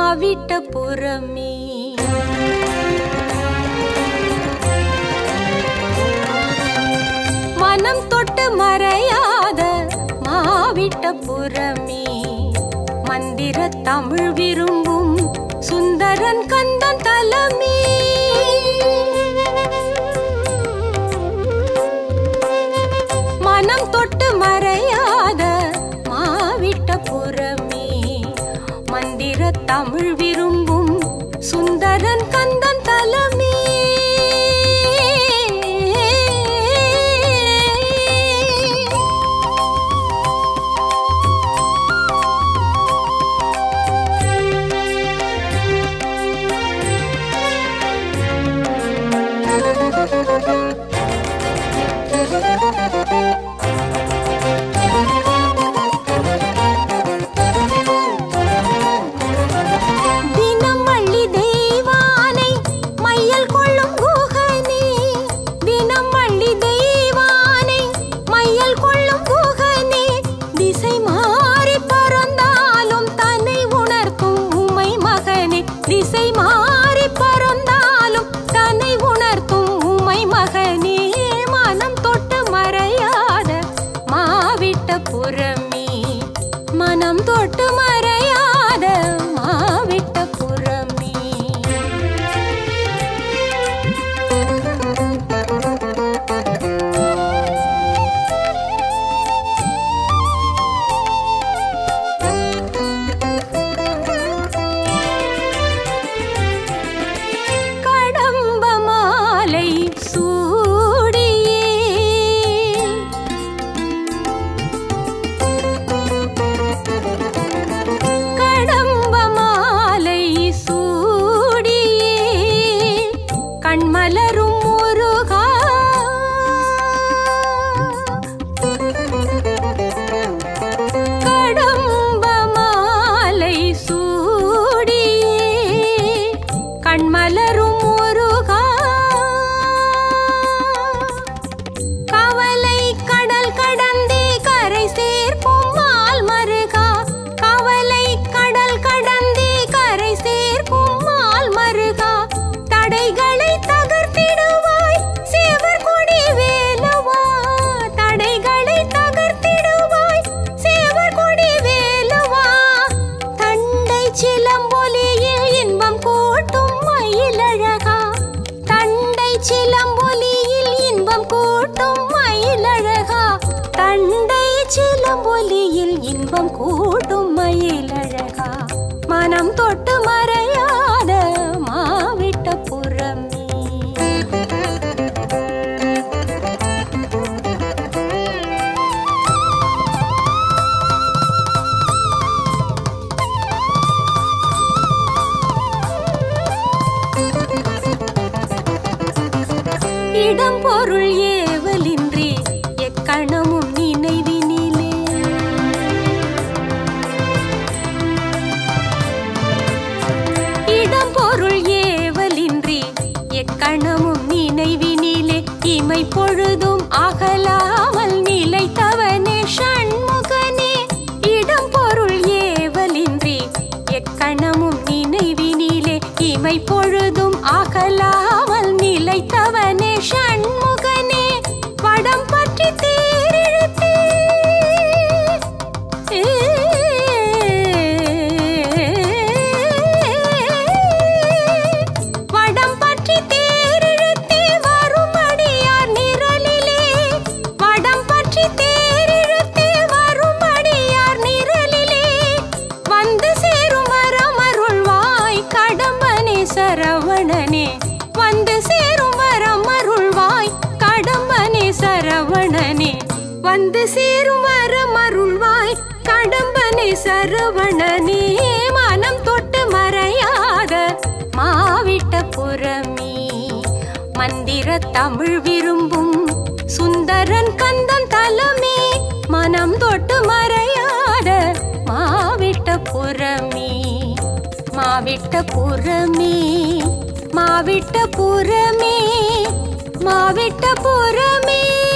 மாவிட்ட புறமே மனம் தொட்டு மறையாத மாவிட்ட புறமே மந்திர தமிழ் விரும்பும் சுந்தரன் கந்தன் தலமே மனம் தொட்டு மறையாத மாவிட்ட புறமே மந்திர தமிழ் விரும்பும் சுந்தரன் கந்தன் தலமே தினம் வள்ளி தெய்வானை மையல் கொள்ளும் குகனே தினம் வள்ளி தெய்வானை மையல் கொள்ளும் குகனே திசை மாறி பறந்தாலும் தன்னை உணர்த்தும் உமை மகனே திசை மாறி பறந்தாலும் தன்னை உணர்த்தும் உமை மகனே மனம் தொட்டு மறையாத மாவிட்ட புறமே மனம் தொட்டு மறையாத மாவிட்ட புறமே கடம்ப மாலை சூடியே கடம்ப மாலை சூடியே கண்மலரும் முருகா கடம்ப மாலை சூடியே கண்மலரும் முருகா கவலை கடல் கடந்தே கரை சேர்க்கும் மால் மருகா கவலை கடல் கடந்தே கரை சேர்க்கும் மால் மருகா தடைகளை தகர்த்திடுவாய் சேவர் கொடி வேலவா தடைகளை தகர்த்திடுவாய் சேவர் கொடி வேலவா தண்டை சிலம்பொலியில் இன்பம் கூட்டும் மயிலழகா தண்டை சிலம்பொலியில் இன்பம் கூட்டும் மயிலழகா தண்டை சிலம்பொலியில் இன்பம் கூட்டும் மயிலழகா மனம் தொட்டு மறையாத மாவிட்ட புறமே இடம் பொருள் ஏவலின்றி எக்கணமும் நினைவினிலே இடம் பொருள் ஏவலின்றி எக்கணமும் நினைவினிலே இமை பொழுதும் அகலாமல் நிலைத்தவனே ஷண்முகனே இடம் பொருள் ஏவலின்றி எக்கணமும் நினைவினிலே இமை பொழுதும் அகலாமல் நிலைத்தவனே ஷண்முகனே வடம் பற்றி தேரிழுத்தே வடம் பற்றி தேரிழுத்தே வரும்படியார் நிரலிலே வடம் பற்றி தேரிழுத்தே வரும்படியார் நிரலிலே வந்து சேரும் வரமருள்வாய் கடம்பனே சரவணனே வந்து சேரும் வரமருள்வாய் கடம்பனே சரவணனே வந்து சேரும் வரமருள்வாய் கடம்பனே சரவணனே மனம் தொட்டு மறையாத மாவிட்ட புறமே மந்திர தமிழ் விரும்பும் சுந்தரன் கந்தன் தலமே மனம் தொட்டு மறையாத மாவிட்ட புறமே மாவிட்ட புறமே மாவிட்ட புறமே மாவிட்ட புறமே